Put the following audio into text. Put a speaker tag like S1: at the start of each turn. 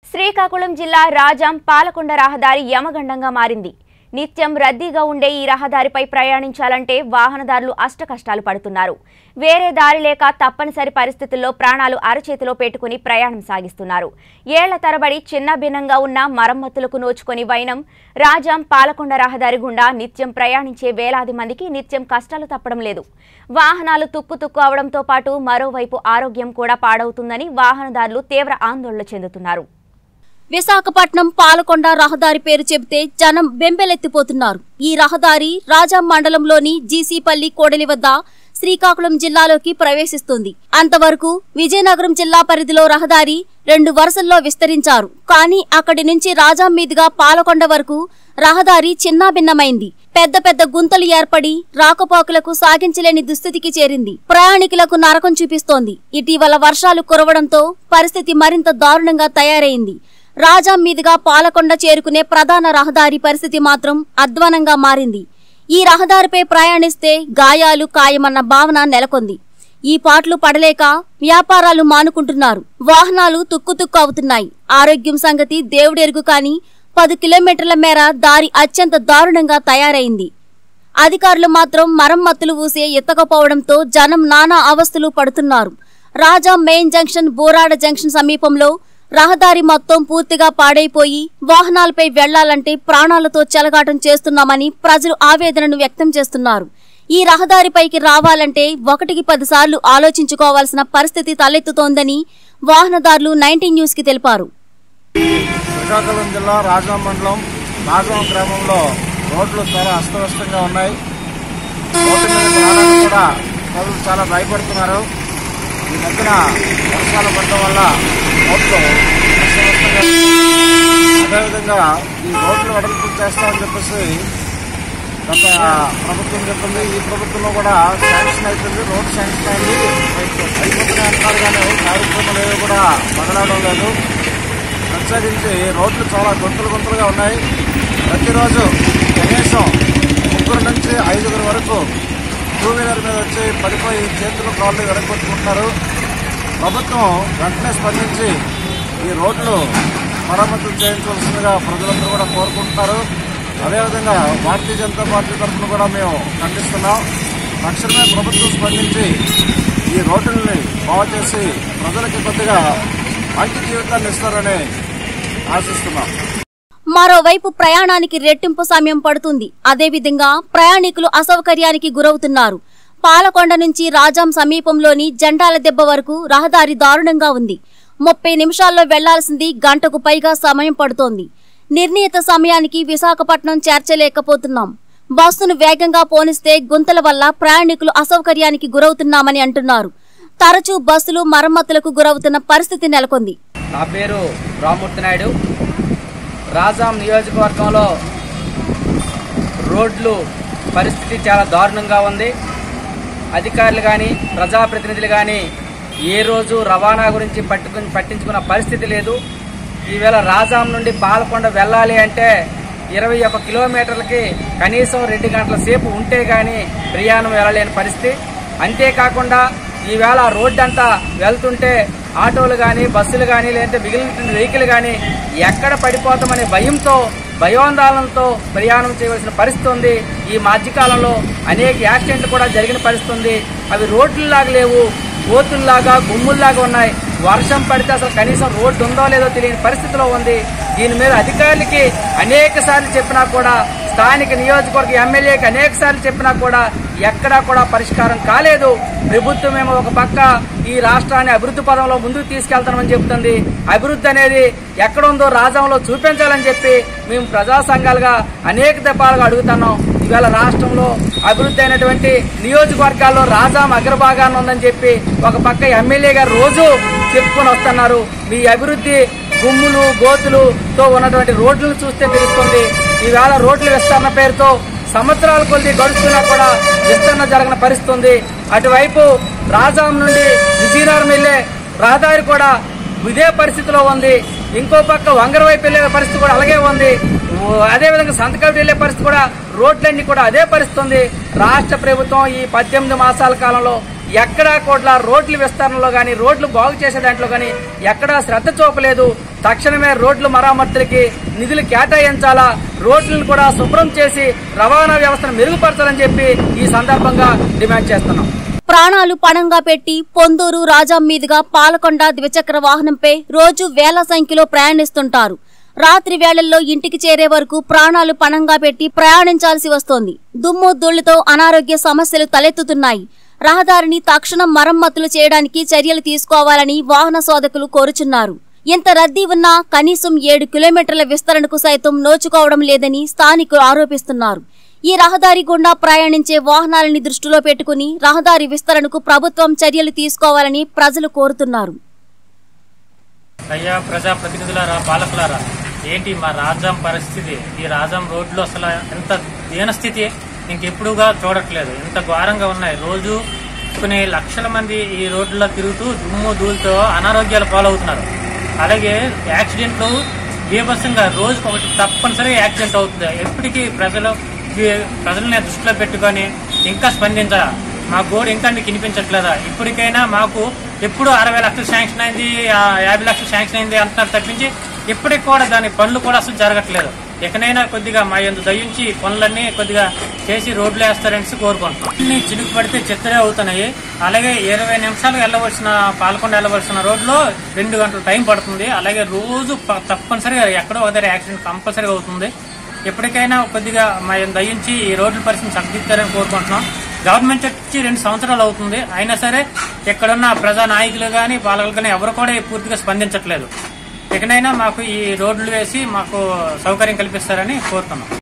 S1: శ్రీకాకుళం జిల్లా రాజాం పాలకొండ రహదారి యమగండంగా మారింది నిత్యం రద్దీగా ఉండే ఈ రహదారిపై ప్రయాణించాలంటే వాహనదారులు అష్టకష్టాలు పడుతున్నారు వేరే దారి లేక తప్పనిసరి పరిస్థితుల్లో ప్రాణాలు అరచేతిలో పెట్టుకుని ప్రయాణం సాగిస్తున్నారు ఏళ్ల తరబడి చిన్న భిన్నంగా ఉన్న మరమ్మతులకు నోచుకొని వైనం రాజాం పాలకొండ రహదారి గుండా నిత్యం ప్రయాణించే వేలాది మందికి నిత్యం కష్టాలు తప్పడం లేదు వాహనాలు తుక్కు తుక్కు అవడంతో పాటు మరోవైపు ఆరోగ్యం కూడా పాడవుతుందని వాహనదారులు తీవ్ర ఆందోళన చెందుతున్నారు
S2: విశాఖపట్నం పాలకొండ రహదారి పేరు చెబితే జనం బెంబెలెత్తిపోతున్నారు ఈ రహదారి రాజాం మండలంలోని జీసీపల్లి కోడలి వద్ద శ్రీకాకుళం జిల్లాలోకి ప్రవేశిస్తుంది అంతవరకు విజయనగరం జిల్లా పరిధిలో రహదారి రెండు వరుసల్లో విస్తరించారు కానీ అక్కడి నుంచి రాజాం మీదుగా పాలకొండ వరకు రహదారి చిన్నాభిన్నమైంది పెద్ద పెద్ద గుంతలు ఏర్పడి రాకపోకలకు సాగించలేని దుస్థితికి చేరింది ప్రయాణికులకు నరకం చూపిస్తోంది ఇటీవల వర్షాలు కురవడంతో పరిస్థితి మరింత దారుణంగా తయారైంది రాజాం మీదుగా పాలకొండ చేరుకునే ప్రధాన రహదారి పరిస్థితి మాత్రం అధ్వానంగా మారింది ఈ రహదారిపై ప్రయాణిస్తే గాయాలు ఖాయమన్న భావన నెలకొంది ఈ పాటలు పడలేక వ్యాపారాలు మానుకుంటున్నారు వాహనాలు తుక్కుతుక్కు అవుతున్నాయి ఆరోగ్యం సంగతి దేవుడెరుగు కాని పది కిలోమీటర్ల మేర దారి అత్యంత దారుణంగా తయారైంది అధికారులు మాత్రం మరమ్మతులు ఊసే ఎత్తకపోవడంతో జనం నానా అవస్థలు పడుతున్నారు Raja main junction Borada junction సమీపంలో రహదారి మొత్తం పూర్తిగా పాడైపోయి వాహనాలపై వెళ్లాలంటే ప్రాణాలతో చెలగాటం చేస్తున్నామని ప్రజలు ఆవేదనను వ్యక్తం చేస్తున్నారు ఈ రహదారిపైకి రావాలంటే ఒకటికి పదిసార్లు ఆలోచించుకోవాల్సిన పరిస్థితి తలెత్తుతోందని వాహనదారులు నైన్టీన్ న్యూస్ కి తెలిపారు
S3: శ్రీకాకుళం జిల్లా రాజాం మండలం రాజాం గ్రామంలో రోడ్లు చాలా అస్తవ్యస్తంగా ఉన్నాయి రోడ్డు మీద రావడానికి కూడా ప్రజలు చాలా భయపడుతున్నారు ఈ మధ్యన వర్షాలు పడడం వల్ల రోడ్లు అస్తవ్యస్తంగా అదేవిధంగా ఈ రోడ్లు వెడల్పు చేస్తామని చెప్పేసి గత ప్రభుత్వం చెప్పింది ఈ ప్రభుత్వంలో కూడా శాంక్షన్ అయిపోయింది రోడ్ శాంక్షన్ అయింది అయిపోతున్నాయి అంటున్నారు కానీ కార్యక్రమాలు ఏవి కూడా మొదలవడం లేదు ప్రత్యేకించి రోడ్లు చాలా గుంతలు గుంతలుగా ఉన్నాయి ప్రతిరోజు కనీసం ముగ్గురు నుంచి ఐదుగురు వరకు టూ వీలర్ మీద వచ్చి పడిపోయి చేతులు కాళ్ళు వెనక్కొట్టుకుంటున్నారు ప్రభుత్వం వెంటనే స్పందించి ఈ రోడ్లు మరమ్మతులు చేయించవలసిందిగా ప్రజలందరూ కూడా కోరుకుంటున్నారు అదేవిధంగా భారతీయ జనతా పార్టీ తరఫున కూడా మేము ఖండిస్తున్నాం తక్షణమే ప్రభుత్వం స్పందించి ఈ రోడ్డుల్ని బాగు చేసి ప్రజలకి కొద్దిగా మంచి జీవితాన్ని ఇస్తారని ఆశిస్తున్నాం
S2: మరోవైపు ప్రయాణానికి రెట్టింపు సమయం పడుతుంది అదేవిధంగా ప్రయాణికులు అసౌకర్యానికి గురవుతున్నారు పాలకొండ నుంచి రాజాం సమీపంలోని జెండాల దెబ్బ వరకు రహదారి దారుణంగా ఉంది ముప్పై నిమిషాల్లో వెళ్లాల్సింది గంటకు పైగా సమయం పడుతోంది నిర్ణీత సమయానికి విశాఖపట్నం చేర్చలేకపోతున్నాం బస్సును వేగంగా పోనిస్తే గుంతల వల్ల ప్రయాణికులు అసౌకర్యానికి గురవుతున్నామని అంటున్నారు తరచూ బస్సులు మరమ్మతులకు గురవుతున్న పరిస్థితి నెలకొంది
S4: నా పేరు రామ్మూర్తి నాయుడు రాజాం నియోజకవర్గంలో రోడ్లు పరిస్థితి చాలా దారుణంగా ఉంది అధికారులు కానీ ప్రజాప్రతినిధులు కానీ ఏ రోజు రవాణా గురించి పట్టుకుని పట్టించుకున్న పరిస్థితి లేదు ఈవేళ రాజాం నుండి పాలకొండ వెళ్ళాలి అంటే ఇరవై ఒక కిలోమీటర్లకి కనీసం రెండు గంటల సేపు ఉంటే గాని ప్రయాణం వెళ్ళలేని పరిస్థితి అంతేకాకుండా ఈవేళ రోడ్డు అంతా వెళ్తుంటే ఆటోలు కానీ బస్సులు కానీ లేదంటే మిగిలిన వెహికల్ కానీ ఎక్కడ పడిపోతామనే భయంతో భయోందోళనతో ప్రయాణం చేయవలసిన పరిస్థితి ఉంది ఈ మధ్యకాలంలో అనేక యాక్సిడెంట్లు కూడా జరిగిన పరిస్థితి ఉంది అవి రోడ్లలాగా లేవు గోతుల్లాగా గుమ్ముల్లాగా ఉన్నాయి వర్షం పడితే అసలు కనీసం రోడ్డు ఉందో లేదో తెలియని పరిస్థితిలో ఉంది దీని మీద అధికారులకి అనేక సార్లు చెప్పినా కూడా స్థానిక నియోజకవర్గ ఎమ్మెల్యేకి అనేక సార్లు చెప్పినా కూడా ఎక్కడా కూడా పరిష్కారం కాలేదు ప్రభుత్వం ఏమో ఒక పక్క ఈ రాష్ట్రాన్ని అభివృద్ధి పదంలో ముందుకు తీసుకెళ్తామని చెబుతుంది అభివృద్ధి అనేది ఎక్కడ ఉందో రాజ్యంలో చూపించాలని చెప్పి మేము ప్రజా సంఘాలుగా అనేక దెబ్బలుగా అడుగుతున్నాం ఇవాళ రాష్ట్రంలో అభివృద్ధి అయినటువంటి నియోజకవర్గాల్లో రాజాం అగ్రభాగాన్ని ఉందని చెప్పి ఒక పక్క ఎమ్మెల్యే గారు రోజు చెప్పుకొని వస్తున్నారు మీ అభివృద్ధి గుమ్ములు గోతులుతో ఉన్నటువంటి రోడ్లను చూస్తే తెలుస్తుంది ఈవేళ రోడ్లు విస్తరణ పేరుతో సంవత్సరాల కొద్ది గడుస్తున్నా కూడా విస్తరణ జరగన పరిస్థితి ఉంది అటువైపు రాజాం నుండి విజయనగరం వెళ్లే రహదారి కూడా ఇదే పరిస్థితిలో ఉంది ఇంకో పక్క వంగర వైపు వెళ్లే పరిస్థితి కూడా అలాగే ఉంది ఓ, అదేవిధంగా సంతకవిటి వెళ్లే పరిస్థితి కూడా రోడ్లన్నీ కూడా అదే పరిస్థితి ఉంది రాష్ట్ర ప్రభుత్వం ఈ పద్దెనిమిది మాసాల కాలంలో ఎక్కడా కూడా రోడ్ల విస్తరణలో కానీ రోడ్లు బాగు చేసే దాంట్లో కానీ ఎక్కడా శ్రద్ధ చూపలేదు తక్షణమే రోడ్లు మరామతులకి నిధులు కేటాయించాలా రోడ్లను కూడా శుభ్రం చేసి రవాణా వ్యవస్థను మెరుగుపరచాలని చెప్పి ఈ సందర్భంగా డిమాండ్ చేస్తున్నాం
S2: ప్రాణాలు పణంగా పెట్టి పొందూరు రాజాం మీదుగా పాలకొండ ద్విచక్ర వాహనంపై రోజు వేల సంఖ్యలో ప్రయాణిస్తుంటారు రాత్రి వేళల్లో ఇంటికి చేరే వరకు ప్రాణాలు పణంగా పెట్టి ప్రయాణించాల్సి వస్తోంది దుమ్ము ధూళితో అనారోగ్య సమస్యలు తలెత్తుతున్నాయి రహదారిని తక్షణం మరమ్మతులు చేయడానికి చర్యలు తీసుకోవాలని వాహన సోదకులు కోరుచున్నారు ఇంత రద్దీ ఉన్నా కనీసం ఏడు కిలోమీటర్ల విస్తరణకు సైతం నోచుకోవడం లేదని స్థానికులు ఆరోపిస్తున్నారు ఈ రహదారి గుండా ప్రయాణించే వాహనాలని దృష్టిలో పెట్టుకుని రహదారి విస్తరణకు ప్రభుత్వం చర్యలు తీసుకోవాలని ప్రజలు కోరుతున్నారు
S5: అయ్యా ప్రజా ప్రతినిధులారా పాలకులారా ఏంటి మా రాజాం పరిస్థితి ఈ రాజాం రోడ్లు అసలు ఎంత దీనస్థితి ఇంకెప్పుడుగా చూడట్లేదు ఇంత ఘోరంగా ఉన్నాయి రోజు కొన్ని లక్షల మంది ఈ రోడ్లలో తిరుగుతూ దుమ్ము ధూళితో అనారోగ్యాలు పాలవుతున్నారు అలాగే యాక్సిడెంట్లు బీభత్సంగా రోజుకు ఒకటి తప్పనిసరిగా యాక్సిడెంట్ అవుతుంది ఎప్పటికీ ప్రజలు ఈ ప్రజల్ని దృష్టిలో పెట్టుకొని ఇంకా స్పందించాలా మా గోడు ఇంకా మీకు వినిపించట్లేదా ఇప్పటికైనా మాకు ఎప్పుడు అరవై లక్షలు శాంక్షన్ అయింది ఆ యాభై లక్షలు శాంక్షన్ అయింది అంటున్నారు తప్పించి ఇప్పటికి కూడా దాని పనులు కూడా అసలు జరగట్లేదు ఎక్కడైనా కొద్దిగా మా ఎందు దయించి పనులన్నీ కొద్దిగా చేసి రోడ్లు వేస్తారని కోరుకుంటున్నాం అన్ని చినుకు పడితే చిత్తరే అవుతున్నాయి అలాగే ఇరవై నిమిషాలు వెళ్ళవలసిన పాల్కొండ వెళ్ళవలసిన రోడ్లో రెండు గంటల టైం పడుతుంది అలాగే రోజు ప- తప్పనిసరిగా ఎక్కడో ఒక దగ్గర యాక్సిడెంట్ కంపల్సరీగా అవుతుంది ఎప్పటికైనా కొద్దిగా మా దయించి ఈ రోడ్ల పరిస్థితిని సరిదిద్దారని కోరుకుంటున్నాం గవర్నమెంట్ వచ్చి రెండు సంవత్సరాలు అవుతుంది అయినా సరే ఇక్కడున్న ప్రజా నాయకులు కానీ పాలకులు కానీ ఎవరు కూడా పూర్తిగా స్పందించట్లేదు ఇకనైనా మాకు ఈ రోడ్లు వేసి మాకు సౌకర్యం కల్పిస్తారని కోరుతున్నాం